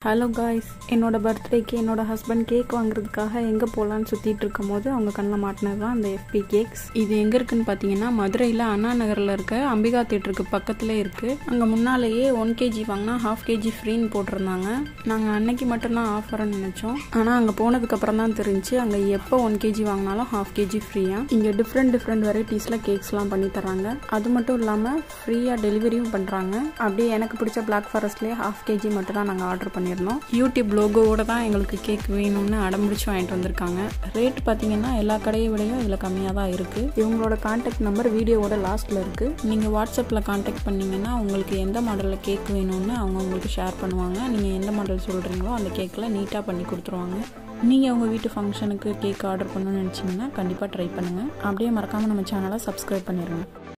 hello guys என்னோட பர்த்டேக்கு என்னோட ஹஸ்பண்ட் கேக் வாங்குறதுக்காக எங்கே போகலான்னு சுற்றிட்டு இருக்கும் போது அவங்க கண்ணில் மாட்டினது தான் அந்த எஃபி கேக்ஸ் இது எங்கே இருக்குன்னு பார்த்தீங்கன்னா மதுரையில் அண்ணா நகரில் இருக்க அம்பிகா தேட்டருக்கு பக்கத்தில் இருக்குது அங்கே முன்னாலேயே ஒன் கேஜி வாங்கினா ஹாஃப் கேஜி ஃப்ரீன்னு போட்டிருந்தாங்க நாங்கள் அன்னைக்கு மட்டும்தான் ஆஃபர்னு நினச்சோம் ஆனால் அங்கே போனதுக்கப்புறம் தான் தெரிஞ்சு அங்கே எப்போ ஒன் கேஜி வாங்கினாலும் ஹாஃப் கேஜி ஃப்ரீயாக இங்கே டிஃப்ரெண்ட் டிஃப்ரெண்ட் வெரைட்டிஸில் கேக்ஸ்லாம் பண்ணி தராங்க அது மட்டும் இல்லாமல் ஃப்ரீயாக டெலிவரியும் பண்ணுறாங்க அப்படியே எனக்கு பிடிச்ச பிளாக் ஃபாரஸ்ட்லேயே ஹாஃப் கேஜி மட்டும் தான் நாங்கள் ஆர்டர் பண்ணியிருந்தோம் யூடியூப் லோகோவோட தான் எங்களுக்கு கேக் வேணும்னு அடம்பிடிச்சு வாங்கிட்டு வந்திருக்காங்க ரேட் பார்த்தீங்கன்னா எல்லா கடையை விடையும் இதில் கம்மியாக தான் இருக்குது இவங்களோட கான்டாக்ட் நம்பர் வீடியோவோட லாஸ்ட்டில் இருக்குது நீங்கள் வாட்ஸ்அப்பில் கான்டாக்ட் பண்ணிங்கன்னா உங்களுக்கு எந்த மாடலில் கேக் வேணும்னு அவங்க உங்களுக்கு ஷேர் பண்ணுவாங்க நீங்கள் எந்த மாடல் சொல்கிறீங்களோ அந்த கேக்கில் நீட்டாக பண்ணி கொடுத்துருவாங்க நீங்கள் உங்கள் வீட்டு ஃபங்க்ஷனுக்கு கேக் ஆர்டர் பண்ணணும்னு நினச்சிங்கன்னா கண்டிப்பாக ட்ரை பண்ணுங்கள் அப்படியே மறக்காமல் நம்ம சேனலை சப்ஸ்கிரைப் பண்ணிடுங்க